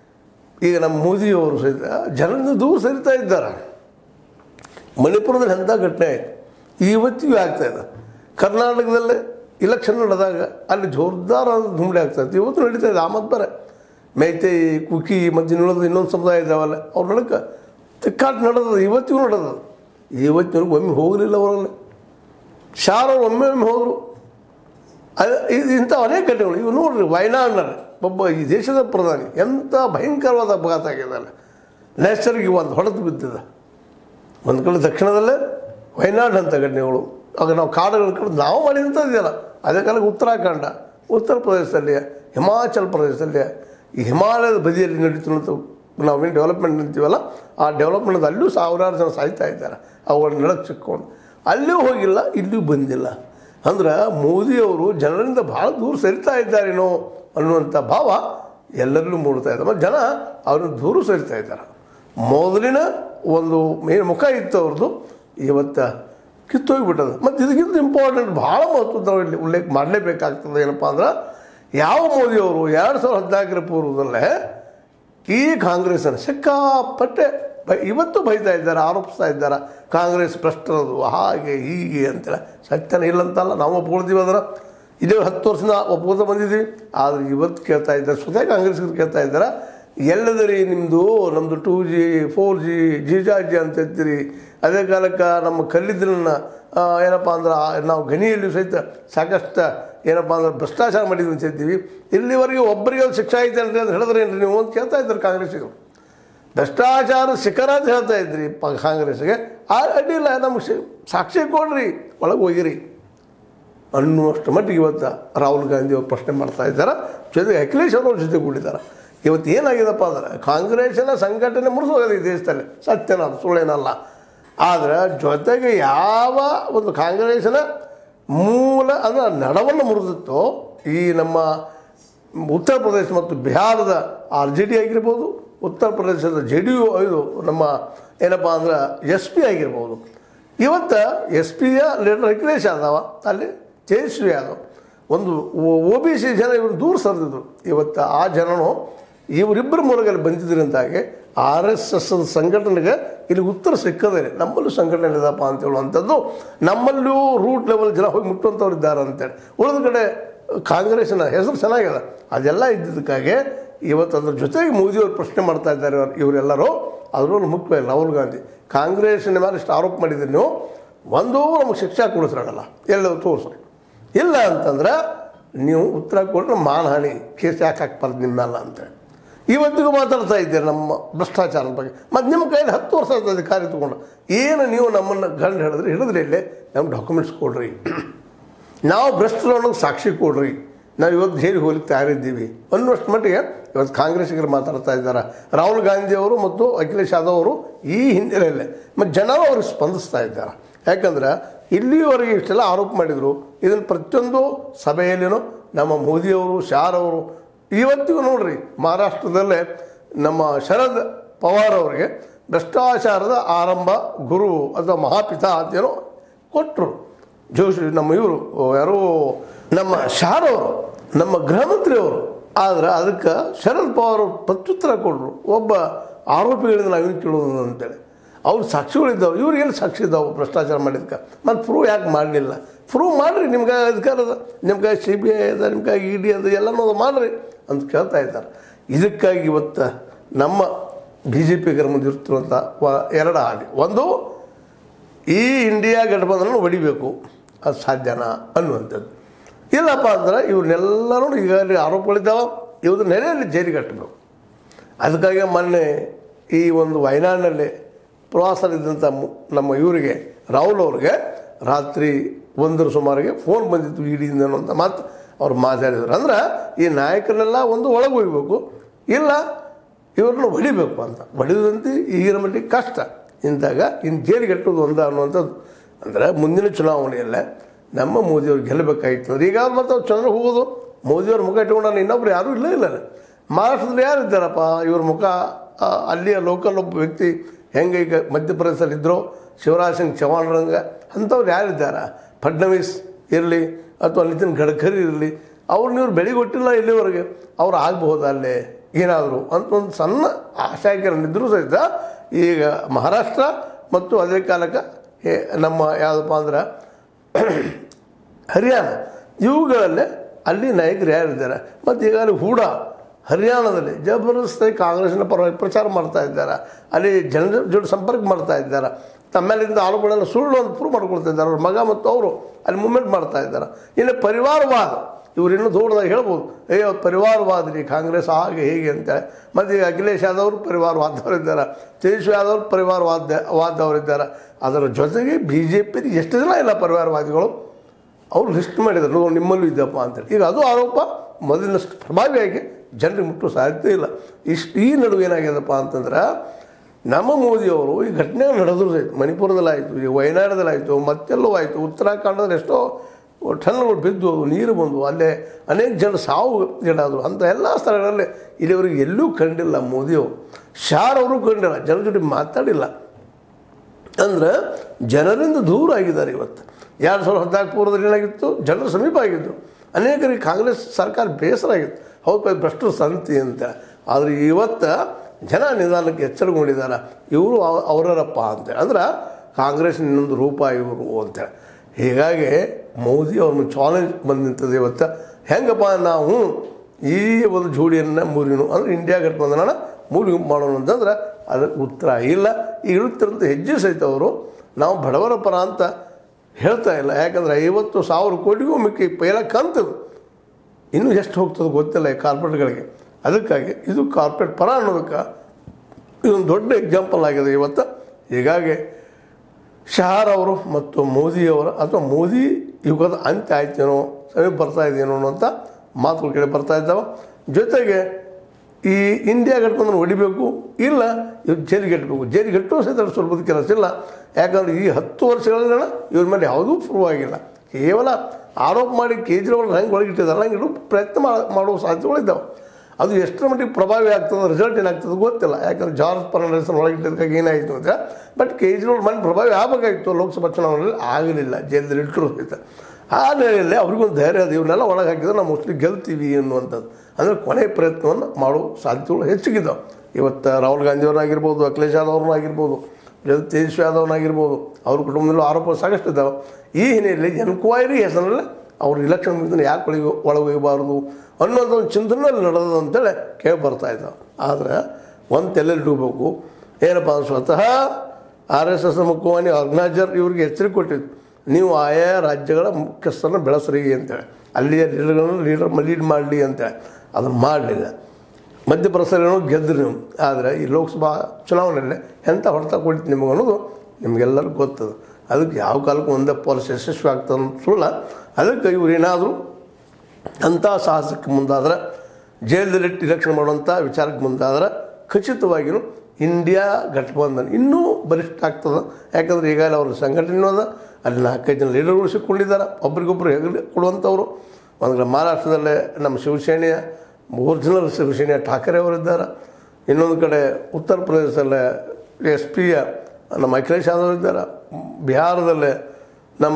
ಈಗ ನಮ್ಮ ಮೋದಿಯವರು ಸಹಿತ ಜನರಿಂದ ದೂರ ಸರಿತಾ ಇದ್ದಾರೆ ಮಣಿಪುರದಲ್ಲಿ ಎಂಥ ಘಟನೆ ಆಯಿತು ಇವತ್ತಿಗೂ ಆಗ್ತಾ ಇದೆ ಕರ್ನಾಟಕದಲ್ಲೇ ಇಲೆಕ್ಷನ್ ನಡೆದಾಗ ಅಲ್ಲಿ ಜೋರ್ದಾರ ಧುಮ್ಡೆ ಆಗ್ತಾ ಇತ್ತು ಇವತ್ತು ನಡೀತಾ ಇದೆ ಆಮದ್ ಬರ ಮೈತೈ ಕುಕಿ ಮತ್ತು ಇನ್ನುಳಿದ ಇನ್ನೊಂದು ಸಮುದಾಯ ಇದ್ದಾವಲ್ಲ ಅವ್ರ ನಡಕ ತಿಕ್ಕಾಟ ನಡೆದದು ಇವತ್ತಿಗೂ ನಡೆದದು ಇವತ್ತಿನವರೆಗೂ ಒಮ್ಮೆ ಹೋಗಲಿಲ್ಲ ಅವರಲ್ಲಿ ಶಾರವ್ರು ಒಮ್ಮೆ ಒಮ್ಮೆ ಹೋದರು ಅದು ಇದು ಇಂಥ ಅನೇಕ ಘಟನೆಗಳು ಇವು ನೋಡ್ರಿ ವಯನಾಡ್ನಲ್ಲಿ ಒಬ್ಬ ಈ ದೇಶದ ಪ್ರಧಾನಿ ಎಂಥ ಭಯಂಕರವಾದ ಅಪಘಾತ ಆಗಿದೆ ಅಲ್ಲ ನೇಚರ್ಗೆ ಒಂದು ಹೊಡೆದು ಬಿದ್ದಿದೆ ಒಂದು ಕಡೆ ದಕ್ಷಿಣದಲ್ಲೇ ವಯನಾಡ್ ಅಂತ ಘಟನೆಗಳು ಆಗ ನಾವು ಕಾಡುಗಳ ಕಡೆ ನಾವು ಮಾಡಿದಂಥದ್ದಿಲ್ಲ ಅದೇ ಕಾಲಕ್ಕೆ ಉತ್ತರಾಖಂಡ ಉತ್ತರ ಪ್ರದೇಶದಲ್ಲಿ ಹಿಮಾಚಲ ಪ್ರದೇಶದಲ್ಲಿ ಈ ಹಿಮಾಲಯದ ಬದಿಯಲ್ಲಿ ನಡೀತಿರುವಂಥ ನಾವೇನು ಡೆವಲಪ್ಮೆಂಟ್ ಅಂತೀವಲ್ಲ ಆ ಡೆವಲಪ್ಮೆಂಟ್ ಅಲ್ಲೂ ಸಾವಿರಾರು ಜನ ಸಾಯ್ತಾ ಇದ್ದಾರೆ ಅವುಗಳನ್ನ ನೆಲಕ್ಕೆ ಸಿಕ್ಕೊಂಡು ಅಲ್ಲೂ ಹೋಗಿಲ್ಲ ಇಲ್ಲೂ ಬಂದಿಲ್ಲ ಅಂದ್ರೆ ಮೋದಿಯವರು ಜನರಿಂದ ಭಾಳ ದೂರ ಸರಿತಾ ಇದ್ದಾರೇನೋ ಅನ್ನುವಂಥ ಭಾವ ಎಲ್ಲರಲ್ಲೂ ಮೂಡ್ತಾ ಇದೆ ಮತ್ತು ಜನ ಅವ್ರನ್ನ ದೂರ ಸರಿತಾ ಇದ್ದಾರೆ ಮೊದಲಿನ ಒಂದು ಏನು ಮುಖ ಇತ್ತು ಅವ್ರದ್ದು ಇವತ್ತು ಕಿತ್ತೋಗ್ಬಿಟ್ಟದ ಮತ್ತು ಇದಕ್ಕಿಂತ ಇಂಪಾರ್ಟೆಂಟ್ ಭಾಳ ಮಹತ್ವದ ನಾವು ಇಲ್ಲಿ ಉಲ್ಲೇಖ ಮಾಡಲೇಬೇಕಾಗ್ತದೆ ಏನಪ್ಪ ಅಂದ್ರೆ ಯಾವ ಮೋದಿಯವರು ಎರಡು ಸಾವಿರದ ಹದಿನಾಲ್ಕರ ಪೂರ್ವದಲ್ಲೇ ಈ ಕಾಂಗ್ರೆಸ್ಸನ್ನು ಸಿಕ್ಕಾಪಟ್ಟೆ ಬೈ ಇವತ್ತು ಬೈತಾ ಇದ್ದಾರೆ ಆರೋಪಿಸ್ತಾ ಇದ್ದಾರೆ ಕಾಂಗ್ರೆಸ್ ಭ್ರಷ್ಟರದು ಹಾಗೆ ಹೀಗೆ ಅಂತೇಳಿ ಸತ್ಯನ ಇಲ್ಲಂತಲ್ಲ ನಾವು ಒಪ್ಕೊಳ್ತೀವಿ ಅದರ ಇದೇ ಹತ್ತು ವರ್ಷದಿಂದ ಒಪ್ಕೋತ ಬಂದಿದ್ದೀವಿ ಆದರೆ ಇವತ್ತು ಕೇಳ್ತಾ ಇದ್ದಾರೆ ಸ್ವತಃ ಕಾಂಗ್ರೆಸ್ಗರು ಕೇಳ್ತಾ ಇದ್ದಾರೆ ಎಲ್ಲದರಿ ನಿಮ್ಮದು ನಮ್ಮದು two G four G G ಅಂತ ಹೇಳ್ತೀರಿ ಅದೇ ಕಾಲಕ್ಕೆ ನಮ್ಮ ಕಲ್ಲಿದ್ದಲನ್ನ ಆ, ಏನಪ್ಪ ಅಂದ್ರೆ ಆ ನಾವು ಗಣಿಯಲ್ಲಿ ಸಹಿತ ಸಾಕಷ್ಟು ಏನಪ್ಪ ಅಂದ್ರೆ ಭ್ರಷ್ಟಾಚಾರ ಮಾಡಿದ್ವಿ ಅಂತ ಹೇಳ್ತೀವಿ ಇಲ್ಲಿವರೆಗೆ ಒಬ್ಬರಿಗೆ ಒಂದು ಶಿಕ್ಷೆ ಆಯ್ತು ಅಂತ ಹೇಳಿದ್ರೆ ಏನ್ರಿ ನೀವು ಅಂತ ಕೇಳ್ತಾ ಇದ್ದಾರೆ ಕಾಂಗ್ರೆಸ್ಸಿಗರು ಭ್ರಷ್ಟಾಚಾರ ಶಿಖರ ಅಂತ ಹೇಳ್ತಾ ಇದ್ರಿ ಪ ಕಾಂಗ್ರೆಸ್ಗೆ ಆ ಅಡ್ಡಿಲ್ಲ ನಮಗೆ ಶಿ- ಸಾಕ್ಷಿ ಕೊಡ್ರಿ ಒಳಗೆ ಹೋಗಿರಿ ಅನ್ನುವಷ್ಟು ಮಟ್ಟಿಗೆ ಇವತ್ತು ರಾಹುಲ್ ಗಾಂಧಿ ಅವರು ಪ್ರಶ್ನೆ ಮಾಡ್ತಾ ಇದ್ದಾರೆ ಜೊತೆಗೆ ಅಖಿಲೇಶ್ ಅವರು ಜೊತೆ ಕೂಡಿದ್ದಾರೆ ಇವತ್ತು ಏನಾಗಿದೆಪ್ಪ ಅಂದ್ರೆ ಕಾಂಗ್ರೆಸ್ಸಿನ ಸಂಘಟನೆ ಮುರಿದೋಗಿದೆ ಈ ದೇಶದಲ್ಲಿ ಸತ್ಯನ ಅದು ಸುಳ್ಳೇನಲ್ಲ ಆದರೆ ಜೊತೆಗೆ ಯಾವ ಒಂದು ಕಾಂಗ್ರೆಸ್ಸಿನ ಮೂಲ ಅಂದರೆ ನಡವನ್ನು ಮುರಿದಿತ್ತೋ ಈ ನಮ್ಮ ಉತ್ತರ ಪ್ರದೇಶ ಮತ್ತು ಬಿಹಾರದ ಆರ್ ಜೆ ಡಿ ಆಗಿರ್ಬೋದು ಉತ್ತರ ಪ್ರದೇಶದ ಜೆ ಡಿ ಯು ಇದು ನಮ್ಮ ಏನಪ್ಪ ಅಂದ್ರೆ ಎಸ್ ಪಿ ಆಗಿರ್ಬೋದು ಇವತ್ತು ಎಸ್ ಪಿಯ ಲೀಡರ್ ಅಖಿಲೇಶ್ ಯಾದವ ಅಲ್ಲಿ ತೇಜಸ್ವಿ ಯಾದವ್ ಒಂದು ಒ ಬಿ ಸಿ ಜನ ಇವರು ದೂರ ಸರಿದಿದ್ರು ಇವತ್ತು ಆ ಜನನು ಇವರಿಬ್ಬರ ಮೂಲಕ ಅಲ್ಲಿ ಬಂದಿದ್ದರಿಂದಾಗಿ ಆರ್ ಎಸ್ ಎಸ್ ಸಂಘಟನೆಗೆ ಇಲ್ಲಿ ಉತ್ತರ ಸಿಕ್ಕದೇ ನಮ್ಮಲ್ಲೂ ಸಂಘಟನೆ ಇದಪ್ಪ ಅಂತ ಹೇಳುವಂಥದ್ದು ನಮ್ಮಲ್ಲೂ ರೂಟ್ ಲೆವೆಲ್ ಜನ ಹೋಗಿ ಮುಟ್ಟುವಂಥವ್ರು ಇದ್ದಾರೆ ಅಂತೇಳಿ ಉಳಿದ ಕಡೆ ಕಾಂಗ್ರೆಸ್ಸಿನ ಹೆಸರು ಚೆನ್ನಾಗಿದೆ ಅದೆಲ್ಲ ಇದ್ದಿದ್ದಕ್ಕಾಗಿ ಇವತ್ತು ಅದ್ರ ಜೊತೆಗೆ ಮೋದಿಯವರು ಪ್ರಶ್ನೆ ಮಾಡ್ತಾ ಇದ್ದಾರೆ ಇವ್ರು- ಇವರೆಲ್ಲರೂ ಅದರಲ್ಲೂ ಮುಖ್ಯವಾಗಿ ರಾಹುಲ್ ಗಾಂಧಿ ಕಾಂಗ್ರೆಸ್ಸಿನ ಮೇಲೆ ಇಷ್ಟು ಆರೋಪ ಮಾಡಿದ್ದೀರಿ ನೀವು ಒಂದೂ ನಮಗೆ ಶಿಕ್ಷೆ ಕೊಡಿಸ್ರಾಗಲ್ಲ ಎಲ್ಲವೂ ತೋರಿಸ್ರಿ ಇಲ್ಲ ಅಂತಂದ್ರೆ ನೀವು ಉತ್ತರ ಕೊಟ್ಟರೆ ಮಾನಹಾನಿ ಕೇಸ್ ಯಾಕೆ ಹಾಕ್ಬಾರ್ದು ನಿಮ್ಮ ಮೇಲೆ ಅಂತೇಳಿ ಇವತ್ತಿಗೂ ಮಾತಾಡ್ತಾ ಇದ್ದೀರಿ ನಮ್ಮ ಭ್ರಷ್ಟಾಚಾರದ ಬಗ್ಗೆ ಮತ್ತು ನಿಮ್ಮ ಕೈಯಲ್ಲಿ ಹತ್ತು ವರ್ಷ ಆಯ್ತು ಅಧಿಕಾರಿ ತೊಗೊಂಡು ಏನು ನೀವು ನಮ್ಮನ್ನು ಗಂಡು ಹಿಡಿದ್ರಿ ಹಿಡಿದ್ರಿ ಇಲ್ಲೇ ನಮ್ಮ ಡಾಕ್ಯುಮೆಂಟ್ಸ್ ಕೊಡ್ರಿ ನಾವು ಭ್ರಷ್ಟರು ಅನ್ನೋದು ಸಾಕ್ಷಿ ಕೊಡ್ರಿ ನಾವು ಇವತ್ತು ಜೈಲಿಗೆ ಹೋಗ್ಲಿಕ್ಕೆ ತಯಾರಿದ್ದೀವಿ ಅನ್ನುವಷ್ಟು ಮಟ್ಟಿಗೆ ಇವತ್ತು ಕಾಂಗ್ರೆಸ್ಸಿಗರು ಮಾತಾಡ್ತಾ ಇದ್ದಾರೆ ರಾಹುಲ್ ಗಾಂಧಿ ಅವರು ಮತ್ತು ಅಖಿಲೇಶ್ ಯಾದವ್ ಅವರು ಈ ಹಿನ್ನೆಲೆಯಲ್ಲೇ ಮತ್ತು ಜನರು ಅವ್ರಿಗೆ ಸ್ಪಂದಿಸ್ತಾ ಇದ್ದಾರೆ ಯಾಕಂದ್ರೆ ಇಲ್ಲಿಯವರೆಗೆ ಇಷ್ಟೆಲ್ಲ ಆರೋಪ ಮಾಡಿದರು ಇದನ್ನು ಪ್ರತಿಯೊಂದು ಸಭೆಯಲ್ಲಿನೂ ನಮ್ಮ ಮೋದಿಯವರು ಶಾರ್ ಅವರು ಇವತ್ತಿಗೂ ನೋಡ್ರಿ ಮಹಾರಾಷ್ಟ್ರದಲ್ಲೇ ನಮ್ಮ ಶರದ್ ಪವಾರ್ ಅವರಿಗೆ ಭ್ರಷ್ಟಾಚಾರದ ಆರಂಭ ಗುರು ಅಥವಾ ಮಹಾಪಿತ ಅಂತೇನೋ ಕೊಟ್ಟರು ಜೋಶಿ ನಮ್ಮ ಇವರು ಯಾರೋ ನಮ್ಮ ಶಾರ್ ಅವರು ನಮ್ಮ ಗೃಹ ಮಂತ್ರಿ ಅವರು ಆದ್ರೆ ಅದಕ್ಕೆ ಶರದ್ ಪವಾರ್ ಅವರು ಪ್ರತ್ಯುತ್ತರ ಕೊಟ್ಟರು ಒಬ್ಬ ಆರೋಪಿಗಳಿಂದ ನಾವೇನು ಕೇಳೋದು ಅಂತೇಳಿ ಅವ್ರು ಸಾಕ್ಷಿಗಳಿದ್ದಾವೆ ಇವ್ರು ಎಲ್ಲಿ ಸಾಕ್ಷಿ ಇದ್ದಾವೆ ಭ್ರಷ್ಟಾಚಾರ ಮಾಡಿದ್ಕೆ ಮತ್ತು ಪ್ರೂವ್ ಯಾಕೆ ಮಾಡಲಿಲ್ಲ ಪ್ರೂವ್ ಮಾಡಿರಿ ನಿಮ್ಗೆ ಅಧಿಕಾರ ಅದ ನಿಮ್ಗೆ ಸಿ ಬಿ ಐ ಅದ ನಿಮ್ಗೆ ಇ ಡಿ ಅದ ಎಲ್ಲನೂ ಅದು ಮಾಡಿರಿ ಅಂತ ಕೇಳ್ತಾ ಇದ್ದಾರೆ ಇದಕ್ಕಾಗಿ ಇವತ್ತು ನಮ್ಮ ಬಿ ಜೆ ಪಿಗರ ಮುಂದೆ ಇರ್ತಿರುವಂಥ ವ- ಎರಡು ಹಾದಿ ಒಂದು ಈ ಇಂಡಿಯಾ ಗಠಬಂಧನ ಹೊಡಿಬೇಕು ಅದು ಸಾಧ್ಯನಾ ಅನ್ನುವಂಥದ್ದು ಇಲ್ಲಪ್ಪ ಅಂದ್ರೆ ಇವ್ರನ್ನೆಲ್ಲರೂ ಈಗಾಗಲೇ ಆರೋಪಗಳಿದ್ದಾವೆ ಇವ್ರ ನೆಲೆಯಲ್ಲಿ ಜೈಲಿಗೆ ಕಟ್ಟಬೇಕು ಅದಕ್ಕಾಗಿ ಮೊನ್ನೆ ಈ ಒಂದು ವಯನಾಡಿನಲ್ಲಿ ಪ್ರವಾಸದಲ್ಲಿದ್ದಂಥ ಮು- ನಮ್ಮ ಇವರಿಗೆ ರಾಹುಲ್ ಅವ್ರಿಗೆ ರಾತ್ರಿ ಒಂದರ ಸುಮಾರಿಗೆ ಫೋನ್ ಬಂದಿತ್ತು ಇಡಿಯಿಂದ ಅಂತ ಮಾತು ಅವ್ರು ಮಾತಾಡಿದ್ರು ಅಂದ್ರೆ ಈ ನಾಯಕರನ್ನೆಲ್ಲ ಒಂದು ಒಳಗೆ ಹೋಗ್ಬೇಕು ಇಲ್ಲ ಇವ್ರನ್ನ ಹೊಡಿಬೇಕು ಅಂತ ಹೊಡಿದಂತೆ ಈಗಿನ ಮಟ್ಟಿಗೆ ಕಷ್ಟ ಇಂದಾಗ ಇನ್ನು ಜೈಲಿಗೆ ಕಟ್ಟೋದು ಒಂದ ಅನ್ನುವಂಥದ್ದು ಅಂದರೆ ಮುಂದಿನ ಚುನಾವಣೆಯಲ್ಲೇ ನಮ್ಮ ಮೋದಿಯವ್ರು ಗೆಲ್ಲಬೇಕಾಗಿತ್ತು ಅಂದ್ರೆ ಈಗ ಅವ್ರು ಮತ್ತೆ ಅವ್ರು ಚಂದ್ರ ಹೋಗೋದು ಮೋದಿಯವ್ರ ಮುಖ ಇಟ್ಕೊಂಡು ಇನ್ನೊಬ್ರು ಯಾರೂ ಇಲ್ಲ ಇಲ್ಲ ಮಹಾರಾಷ್ಟ್ರದಲ್ಲಿ ಯಾರು ಇದ್ದಾರಪ್ಪ ಇವ್ರ ಮುಖ ಆ, ಅಲ್ಲಿಯ ಲೋಕಲ್ ಒಬ್ಬ ವ್ಯಕ್ತಿ ಹೆಂಗೆ ಈಗ ಮಧ್ಯಪ್ರದೇಶದಲ್ಲಿ ಇದ್ರೋ ಶಿವರಾಜ್ ಸಿಂಗ್ ಚೌಹಾಣ್ರಂಗೆ ಅಂಥವ್ರು ಯಾರಿದ್ದಾರ ಫಡ್ನವೀಸ್ ಇರಲಿ ಅಥವಾ ನಿತಿನ್ ಗಡ್ಕರಿ ಇರಲಿ ಅವ್ರನ್ನ ಇವ್ರು ಬೆಳಿಗೊಟ್ಟಿಲ್ಲ ಇಲ್ಲಿವರೆಗೆ ಅವ್ರು ಆಗಬಹುದಾ ಅಲ್ಲೇ ಏನಾದರೂ ಅಂತ ಒಂದು ಸಣ್ಣ ಆಶಾಕಿರಣಿದ್ರೂ ಸಹಿತ ಈಗ ಮಹಾರಾಷ್ಟ್ರ ಮತ್ತು ಅದೇ ಕಾಲಕ್ಕೆ ಏ- ನಮ್ಮ ಯಾವುದಪ್ಪ ಅಂದ್ರೆ ಹರಿಯಾಣ ಇವುಗಳಲ್ಲೇ ಅಲ್ಲಿ ನಾಯಕರು ಯಾರಿದ್ದಾರೆ ಮತ್ತು ಈಗಾಗಲೇ ಹೂಡ ಹರಿಯಾಣದಲ್ಲಿ ಜಬರ್ದಸ್ತಾಗಿ ಕಾಂಗ್ರೆಸ್ನ ಪರವಾಗಿ ಪ್ರಚಾರ ಮಾಡ್ತಾ ಇದ್ದಾರೆ ಅಲ್ಲಿ ಜನರ ಜೊತೆ ಸಂಪರ್ಕ ಮಾಡ್ತಾ ಇದ್ದಾರೆ ತಮ್ಮೇಲಿಂದ ಆಳುಗಳೆಲ್ಲ ಸುಳ್ಳು ಅಂತ ಪ್ರೂವ್ ಮಾಡ್ಕೊಳ್ತಾ ಇದ್ದಾರೆ ಅವ್ರ ಮಗ ಮತ್ತು ಅವರು ಅಲ್ಲಿ ಮೂಮೆಂಟ್ ಮಾಡ್ತಾ ಇದ್ದಾರೆ ಇನ್ನು ಪರಿವಾರವಾದ ಇವ್ರು ಇನ್ನೂ ದೊಡ್ಡದಾಗಿ ಹೇಳ್ಬೋದು ಅಯ್ಯೋ ಪರಿವಾರವಾದ ರೀ ಕಾಂಗ್ರೆಸ್ ಹಾಗೆ ಹೀಗೆ ಅಂತೇಳಿ ಮತ್ತು ಈಗ ಅಖಿಲೇಶ್ ಯಾದವ್ ಪರಿವಾರವಾದವರಿದ್ದಾರೆ ತೇಜಸ್ವಿ ಯಾದವ್ ಪರಿವಾರವಾದ ವಾದವರಿದ್ದಾರೆ ಅದರ ಜೊತೆಗೆ ಬಿ ಜೆ ಪಿ ಎಷ್ಟು ಜನ ಇಲ್ಲ ಪರಿವಾರವಾದಿಗಳು ಅವ್ರು ಲಿಸ್ಟ್ ಮಾಡಿದ್ರು ನೋಡಿ ನಿಮ್ಮಲ್ಲೂ ಇದ್ದಪ್ಪ ಅಂತೇಳಿ ಈಗ ಅದು ಆರೋಪ ಮೊದಲಿನಷ್ಟು ಪ್ರಭಾವಿಯಾಗಿ ಜನರಿಗೆ ಮುಟ್ಟುವ ಸಾಧ್ಯತೆ ಇಲ್ಲ ಇಷ್ಟು ಈ ನಡುವೆ ಏನಾಗ್ಯದಪ್ಪ ಅಂತಂದ್ರೆ ನಮ್ಮ ಮೋದಿಯವರು ಈ ಘಟನೆ ನಡೆದ್ರು ಸಹಿತ ಮಣಿಪುರದಲ್ಲಾಯಿತು ಈ ವಯನಾಡದಲ್ಲಾಯಿತು ಮತ್ತೆಲ್ಲೋ ಆಯಿತು ಉತ್ತರಾಖಂಡದಲ್ಲಿ ಎಷ್ಟೋ ಟನ್ನುಗಳು ಬಿದ್ದು ನೀರು ಬಂದು ಅಲ್ಲೇ ಅನೇಕ ಜನ ಸಾವು ಈಡಾದರು ಅಂಥ ಎಲ್ಲ ಸ್ಥಳಗಳಲ್ಲಿ ಇಲ್ಲಿವರೆಗೆ ಎಲ್ಲೂ ಕಂಡಿಲ್ಲ ಮೋದಿಯವರು ಶಾರ್ ಅವರು ಕಂಡಿಲ್ಲ ಜನರ ಜೊತೆ ಮಾತಾಡಿಲ್ಲ ಅಂದ್ರೆ ಜನರಿಂದ ದೂರ ಆಗಿದ್ದಾರೆ ಇವತ್ತು ಎರಡು ಸಾವಿರದ ಹದಿನಾಲ್ಕು ಪೂರ್ವದಲ್ಲಿ ಏನಾಗಿತ್ತು ಜನರ ಸಮೀಪ ಆಗಿದ್ದು ಅನೇಕರಿಗೆ ಕಾಂಗ್ರೆಸ್ ಸರ್ಕಾರ ಬೇಸರ ಆಗಿತ್ತು ಹೌದು ಇದು ಭ್ರಷ್ಟರು ಸಂತಿ ಅಂತ ಆದರೆ ಇವತ್ತು ಜನ ನಿಧಾನಕ್ಕೆ ಎಚ್ಚರಗೊಂಡಿದ್ದಾರೆ ಇವರು ಅವ- ಅವರರಪ್ಪ ಅಂತೇಳಿ ಅಂದ್ರೆ ಕಾಂಗ್ರೆಸ್ ಇನ್ನೊಂದು ರೂಪ ಇವರು ಅಂತೇಳಿ ಹೀಗಾಗಿ ಮೋದಿ ಅವ್ರ ಚಾಲೆಂಜ್ ಬಂದು ನಿಂತದೆ ಇವತ್ತು ಹೆಂಗಪ್ಪ ನಾವು ಈ ಒಂದು ಜೋಡಿಯನ್ನು ಮುರಿನು ಅಂದ್ರೆ ಇಂಡಿಯಾ ಗಠಬಂಧನ ಮೂರು ಗುಂಪು ಮಾಡೋಣ ಅಂತಂದ್ರೆ ಅದಕ್ಕೆ ಉತ್ತರ ಇಲ್ಲ ಈಗ ಇಳುತ್ತಿರೋಂಥ ಹೆಜ್ಜೆ ಸಹಿತ ಅವರು ನಾವು ಬಡವರ ಪರ ಅಂತ ಹೇಳ್ತಾ ಇಲ್ಲ ಯಾಕಂದ್ರೆ ಐವತ್ತು ಸಾವಿರ ಕೋಟಿಗೂ ಮಿಕ್ಕಿ ಪೈಲ ಕಂತದು ಇನ್ನೂ ಎಷ್ಟು ಹೋಗ್ತದೆ ಗೊತ್ತಿಲ್ಲ ಈ ಕಾರ್ಪೊರೇಟ್ಗಳಿಗೆ ಅದಕ್ಕಾಗಿ ಇದು ಕಾರ್ಪೊರೇಟ್ ಪರ ಅನ್ನೋದಕ್ಕೆ ಇದೊಂದು ದೊಡ್ಡ ಎಕ್ಸಾಂಪಲ್ ಆಗಿದೆ ಇವತ್ತು ಹೀಗಾಗಿ ಶಹಾರ್ ಅವರು ಮತ್ತು ಮೋದಿಯವರು ಅಥವಾ ಮೋದಿ ಯುಗದ ಅಂತ್ಯ ಆಯ್ತೇನೋ ಸಮೀಪ ಬರ್ತಾ ಇದೆಯೇನೋ ಅನ್ನೋಂಥ ಮಾತುಗಳು ಕೇಳಿ ಬರ್ತಾ ಇದ್ದಾವೆ ಜೊತೆಗೆ ಈ ಇಂಡಿಯಾ ಗಠಬಂಧನ ಹೊಡಿಬೇಕು ಇಲ್ಲ ಇವ್ರು ಜೈಲಿಗೆ ಇಟ್ಬೇಕು ಜೈಲಿಗೆ ಇಟ್ಟರು ಸಹಿತ ಅಷ್ಟು ಸುಲಭದ ಕೆಲಸ ಇಲ್ಲ ಯಾಕಂದ್ರೆ ಈ ಹತ್ತು ವರ್ಷಗಳಲ್ಲಿ ಇವ್ರ ಮೇಲೆ ಯಾವುದೂ ಪ್ರೂವ್ ಆಗಿಲ್ಲ ಕೇವಲ ಆರೋಪ ಮಾಡಿ ಕೇಜ್ರಿವಾಲ್ ಹೆಂಗೆ ಒಳಗಿಟ್ಟಿದ್ದಾರೆ ಹಂಗೆ ಇಡೋ ಪ್ರಯತ್ನ ಮಾ- ಮಾಡುವ ಸಾಧ್ಯತೆಗಳಿದ್ದಾವೆ ಅದು ಎಷ್ಟರ ಮಟ್ಟಿಗೆ ಪ್ರಭಾವಿ ಆಗ್ತದೆ ರಿಸಲ್ಟ್ ಏನಾಗ್ತದೆ ಗೊತ್ತಿಲ್ಲ ಯಾಕಂದ್ರೆ ಜಾರ್ಜ್ ಫರ್ನಾಂಡಿಸನ್ ಒಳಗಿಟ್ಟಿದ್ದಕ್ಕಾಗಿ ಏನಾಯಿತು ಅಂದರೆ ಬಟ್ ಕೇಜ್ರಿವಾಲ್ ಮನೆ ಪ್ರಭಾವಿ ಆಗಬೇಕಾಗಿತ್ತು ಲೋಕಸಭಾ ಚುನಾವಣೆಯಲ್ಲಿ ಆಗಲಿಲ್ಲ ಜೈಲಲ್ಲಿ ಇಟ್ಟರು ಸಹಿತ ಆ ನೆಲೆಯಲ್ಲಿ ಅವ್ರಿಗೊಂದು ಧೈರ್ಯ ಅದು ಇವನ್ನೆಲ್ಲ ಒಳಗೆ ಹಾಕಿದ್ರೆ ನಾವು ಮೋಸ್ಟ್ಲಿ ಗೆಲ್ತೀವಿ ಅನ್ನುವಂಥದ್ದು ಅಂದರೆ ಕೊನೆ ಪ್ರಯತ್ನವನ್ನು ಮಾಡೋ ಸಾಧ್ಯತೆಗಳು ಹೆಚ್ಚಿಗಿದ್ದಾವೆ ಇವತ್ತು ರಾಹುಲ್ ಗಾಂಧಿಯವ್ರನ್ನಾಗಿರ್ಬೋದು ಅಖಿಲೇಶ್ ಯಾದವ್ರನ್ನಾಗಿರ್ಬೋದು ಜೊತೆ ತೇಜಸ್ವಿ ಯಾದವ್ರನ್ನಾಗಿರ್ಬೋದು ಅವ್ರ ಕುಟುಂಬದಲ್ಲೂ ಆರೋಪ ಸಾಕಷ್ಟು ಇದ್ದಾವೆ ಈ ಹಿನ್ನೆಲೆಯಲ್ಲಿ ಎನ್ಕ್ವೈರಿ ಹೆಸರಲ್ಲಿ ಅವ್ರು ಇಲೆಕ್ಷನ್ ಮುಗಿದ್ರೆ ಯಾಕೆ ಒಳಗೆ ಒಳಗೆ ಹೋಗಬಾರ್ದು ಅನ್ನೋದು ಒಂದು ಚಿಂತನೆಯಲ್ಲಿ ನಡೆದು ಅಂತೇಳಿ ಕೇಳಿ ಬರ್ತಾ ಇದ್ದಾವೆ ಆದರೆ ಒಂದು ತಲೆಯಲ್ಲಿ ಇಡಬೇಕು ಏನಪ್ಪ ಅಂದ್ರೆ ಸ್ವತಃ ಆರ್ ಎಸ್ ಎಸ್ ಮುಖ್ಯವಾಣಿ ಆರ್ಗನೈಸರ್ ಇವ್ರಿಗೆ ಎಚ್ಚರಿಕೆ ಕೊಟ್ಟಿದ್ದು ನೀವು ಆಯಾ ರಾಜ್ಯಗಳ ಮುಖ್ಯಸ್ಥರನ್ನ ಬೆಳೆಸ್ರಿ ಅಂತೇಳಿ ಅಲ್ಲಿಯ ಲೀಡರ್ಗಳನ್ನು ಲೀಡರ್ ಲೀಡ್ ಮಾಡಲಿ ಅಂತೇಳಿ ಅದನ್ನು ಮಾಡಲಿಲ್ಲ ಮಧ್ಯಪ್ರದೇಶಏನೋ ಗೆದ್ದರು ನೀವು ಆದರೆ ಈ ಲೋಕಸಭಾ ಚುನಾವಣೆಯಲ್ಲಿ ಎಂಥ ಹೊಡೆತ ಕೊಡ್ತು ನಿಮಗೆ ಅನ್ನೋದು ನಿಮಗೆಲ್ಲರಿಗೂ ಗೊತ್ತದ ಅದಕ್ಕೆ ಯಾವ ಕಾಲಕ್ಕೂ ಒಂದೇ ಪಾಲಿಸಿ ಯಶಸ್ವಿ ಆಗ್ತದೆ ಅನ್ನೋದು ಸುಳ್ಳ ಅದಕ್ಕೆ ಇವ್ರು ಏನಾದರೂ ಅಂಥ ಸಾಹಸಕ್ಕೆ ಮುಂದಾದ್ರೆ ಜೈಲದಲ್ಲಿಟ್ಟು ಇಲೆಕ್ಷನ್ ಮಾಡುವಂಥ ವಿಚಾರಕ್ಕೆ ಮುಂದಾದ್ರೆ ಖಚಿತವಾಗಿಯೂ ಇಂಡಿಯಾ ಗಠಬಂಧನ್ ಇನ್ನೂ ಬಲಿಷ್ಠ ಆಗ್ತದೆ ಯಾಕಂದ್ರೆ ಈಗಾಗಲೇ ಅವ್ರ ಸಂಘಟನೆ ಅದ ಅಲ್ಲಿ ನಾಲ್ಕೈದು ಜನ ಲೀಡರ್ಗಳು ಸಿಕ್ಕೊಂಡಿದ್ದಾರೆ ಒಬ್ರಿಗೊಬ್ಬರು ಹೆಗಲಿ ಕೊಡುವಂಥವ್ರು ಒಂದು ಕಡೆ ಮಹಾರಾಷ್ಟ್ರದಲ್ಲೇ ನಮ್ಮ ಶಿವಸೇನೆಯ ಒರಿಜಿನಲ್ ಶಿವಸೇನೆಯ ಠಾಕರೆ ಅವರಿದ್ದಾರೆ ಇನ್ನೊಂದು ಕಡೆ ಉತ್ತರ ಪ್ರದೇಶದಲ್ಲೇ ಎಸ್ ಪಿಯ ನಮ್ಮ ಅಖಿಲೇಶ್ ಯಾದವ್ ಇದ್ದಾರೆ ಬಿಹಾರದಲ್ಲೇ ನಮ್ಮ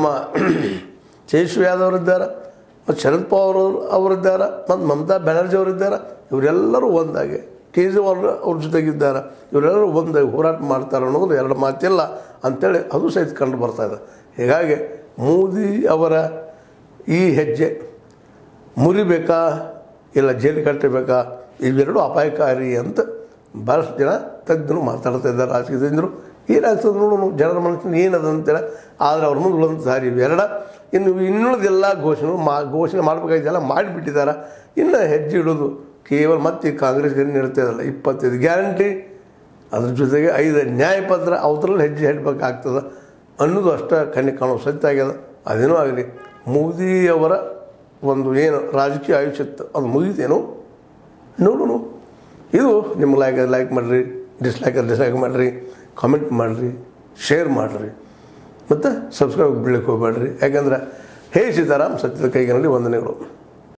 ತೇಜಸ್ವಿ ಯಾದವ್ ಇದ್ದಾರೆ ಮತ್ತು ಶರದ್ ಪವಾರ್ ಅವರು ಅವರಿದ್ದಾರೆ ಮತ್ತು ಮಮತಾ ಬ್ಯಾನರ್ಜಿ ಅವರಿದ್ದಾರೆ ಇವರೆಲ್ಲರೂ ಒಂದಾಗಿ ಕೇಜ್ರಿವಾಲ್ ಅವ್ರ ಜೊತೆಗಿದ್ದಾರೆ ಇವರೆಲ್ಲರೂ ಒಂದಾಗಿ ಹೋರಾಟ ಮಾಡ್ತಾರೆ ಅನ್ನೋದು ಎರಡು ಮಾತಿಲ್ಲ ಅಂತೇಳಿ ಅದು ಸಹಿತ ಕಂಡು ಬರ್ತಾ ಇದೆ ಹೀಗಾಗಿ ಮೋದಿ ಅವರ ಈ ಹೆಜ್ಜೆ ಮುರಿಬೇಕಾ ಇಲ್ಲ ಜೈಲು ಕಟ್ಟಬೇಕಾ ಇವೆರಡು ಅಪಾಯಕಾರಿ ಅಂತ ಭಾಳಷ್ಟು ಜನ ತಜ್ಞರು ಮಾತಾಡ್ತಾ ಇದ್ದಾರೆ ರಾಜಕೀಯ ತಜ್ಞರು ಏನಾಗ್ತದೆ ನೋಡೋಣ ಜನರ ಮನಸ್ಸಿನ ಏನದ ಅಂತೇಳಿ ಆದರೆ ಅವ್ರ ಮುಂದೆ ಉಳಿದಂಥ ದಾರಿ ಇವೆರಡ ಇನ್ನು ಇನ್ನುಳಿದೆಲ್ಲ ಘೋಷಣೆ ಮಾ ಘೋಷಣೆ ಮಾಡಬೇಕಾಗಿದ್ದೆಲ್ಲ ಮಾಡಿಬಿಟ್ಟಿದ್ದಾರೆ ಇನ್ನು ಹೆಜ್ಜೆ ಇಡೋದು ಕೇವಲ ಮತ್ತೆ ಕಾಂಗ್ರೆಸ್ಗೆ ನೀಡ್ತಾಯಿಲ್ಲ ಇಪ್ಪತ್ತೈದು ಗ್ಯಾರಂಟಿ ಅದ್ರ ಜೊತೆಗೆ ಐದು ನ್ಯಾಯಪತ್ರ ಅವತ್ತರಲ್ಲಿ ಹೆಜ್ಜೆ ಇಡಬೇಕಾಗ್ತದೆ ಅನ್ನೋದು ಅಷ್ಟ ಕಣ್ಣಿಗೆ ಕಾಣೋ ಸತ್ಯ ಆಗ್ಯದ ಅದೇನೋ ಆಗಲಿ ಮೋದಿಯವರ ಒಂದು ಏನು ರಾಜಕೀಯ ಆಯುಷ್ಯ ಇತ್ತು ಅದು ಮುಗಿತೇನೋ ನೋಡೋಣ ಇದು ನಿಮ್ಮ ಲೈಕ್ ಲೈಕ್ ಮಾಡಿರಿ ಡಿಸ್ಲೈಕ್ ಡಿಸ್ಲೈಕ್ ಮಾಡಿರಿ ಕಾಮೆಂಟ್ ಮಾಡಿರಿ ಶೇರ್ ಮಾಡಿರಿ ಮತ್ತು ಸಬ್ಸ್ಕ್ರೈಬ್ ಬೀಳಕ್ಕೆ ಹೋಗ್ಬೇಡ್ರಿ ಯಾಕಂದ್ರೆ ಹೇ ಸೀತಾರಾಮ್ ಸತ್ಯದ ಕೈಗಿನಲ್ಲಿ ವಂದನೆಗಳು